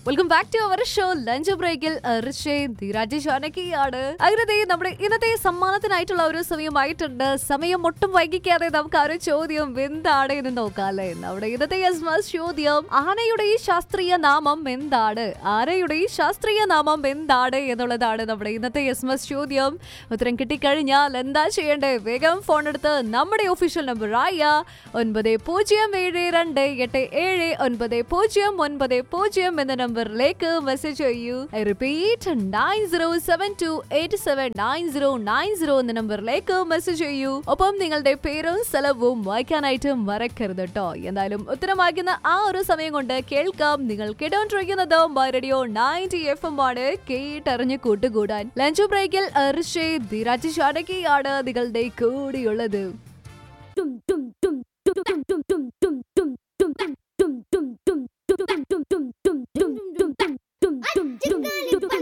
welcome back to our show lunch ബ്രേക്കിൽ ാണ് അങ്ങനെ ദേ നമ്മുടെ ഇന്നത്തെ സമ്മാനത്തിനായിട്ടുള്ള ഒരു സമയമായിട്ടുണ്ട് സമയം ഒട്ടും വൈകിക്കാതെ നമുക്ക് ആ ഒരു ചോദ്യം എന്താണ് എന്ന് നോക്കാം അല്ലേ നമ്മുടെ ഇന്നത്തെ യെസ്മസ് ചോദ്യം ആനയുടെ ഈ ശാസ്ത്രീയ നാമം എന്താണ് ആനയുടെ ഈ ശാസ്ത്രീയ നാമം എന്താണ് എന്നുള്ളതാണ് നമ്മുടെ ഇന്നത്തെ യെസ്മസ് ചോദ്യം ഉത്തരം കിട്ടിക്കഴിഞ്ഞാൽ എന്താ ചെയ്യേണ്ടേ വേഗം ഫോൺ എടുത്ത് നമ്മുടെ ഒഫീഷ്യൽ നമ്പർ ആയ ഒൻപത് പൂജ്യം ഏഴ് രണ്ട് എട്ട് ഏഴ് ഒൻപത് പൂജ്യം ഒൻപത് പൂജ്യം എന്ന നമ്പറിലേക്ക് മെസ്സേജ് ചെയ്യൂ I repeat nine zero seven two eight seven nine zero nine zero എന്ന നമ്പറിലേക്ക് മെസ്സേജ് ചെയ്യൂ ഒപ്പം നിങ്ങളുടെ പേരും സ്ഥലവും വായിക്കാനായിട്ട് മറക്കരുത് കേട്ടോ എന്തായാലും ഉത്തരമാക്കുന്ന ആ ഒരു സമയം കൊണ്ട് കേൾക്കാം നിങ്ങൾ കേട്ടോണ്ടിരിക്കുന്നത് റേഡിയോ നയൻറ്റി എഫ് എം ആണ് കേട്ടറിഞ്ഞ് കൂട്ടുകൂടാൻ ലഞ്ച് ബ്രേക്കിൽ അർഷേ ധിരാജ് ഷാടകിയാണ് നിങ്ങളുടെ കൂടിയുള്ളത് dum dum dum dum dum dum